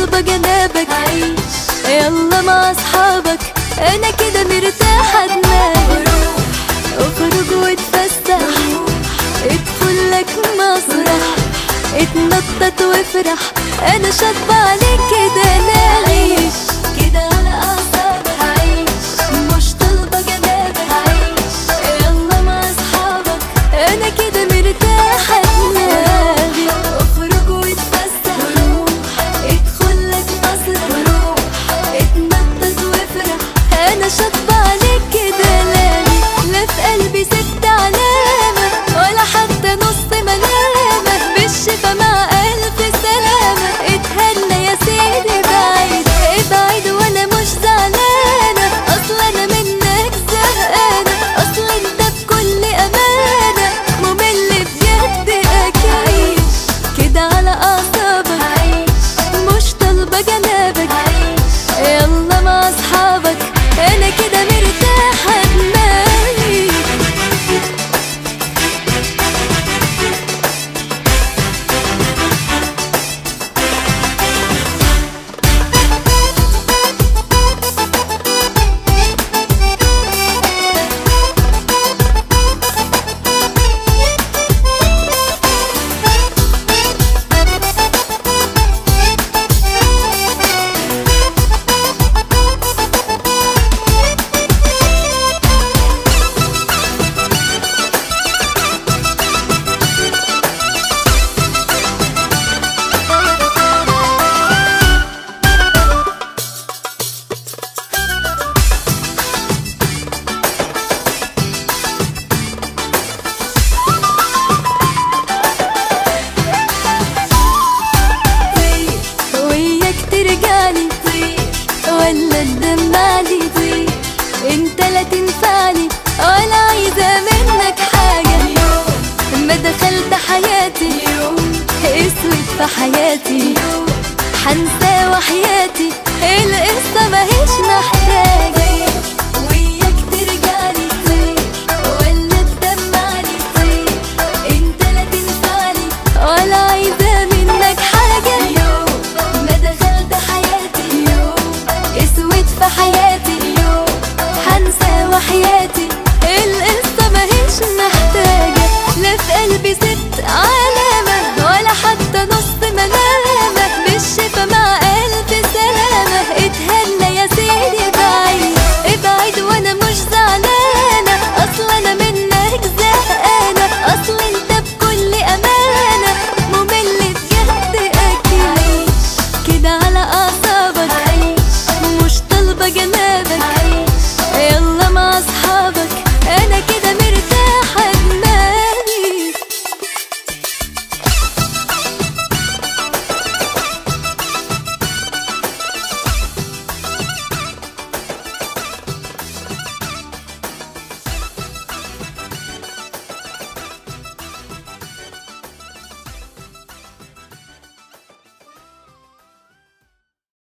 طالبة جنابك عيش يلا مع اصحابك انا كده مرتاحة دماغي اخرج واتفسح ادخل لك مسرح اتنطط وافرح انا شاطبة عليك كده نعيش كده على اعصابك عيش مش طالبة جنابك عيش يلا مع اصحابك انا كده مرتاحة دماغي اخرج واتفسح ادخل لك مسرح اتنطط وافرح انا شاطبة عليك كده لالي لا في قلبي ست علامة ولا حتى نص ملامة بالشفا مع ألف سلامة اتهنى يا سيدي بعيد ابعد وانا مش زعلانة اصل انا منك زهقانة اصل انت بكل امانة ممل بجد اكيد كده على اعصابك عيش مش طالبة جنابك عيش يلا مع اصحابك انا كده مرتاحة دماغي وياك ترجعلي ولا تدمعلي انت لا تنفعني ولا عايزة منك حاجة ما دخلت حياتي اسود في حياتي حنسى وحياتي القصة ماهيش محتاجة وياك ترجعلي ولا تدمعلي انت لا تنفعني ولا عايزة منك حاجة ما دخلت حياتي اسود في حياتي حنسى وحياتي القصة ماهيش محتاجة لا في قلبي ست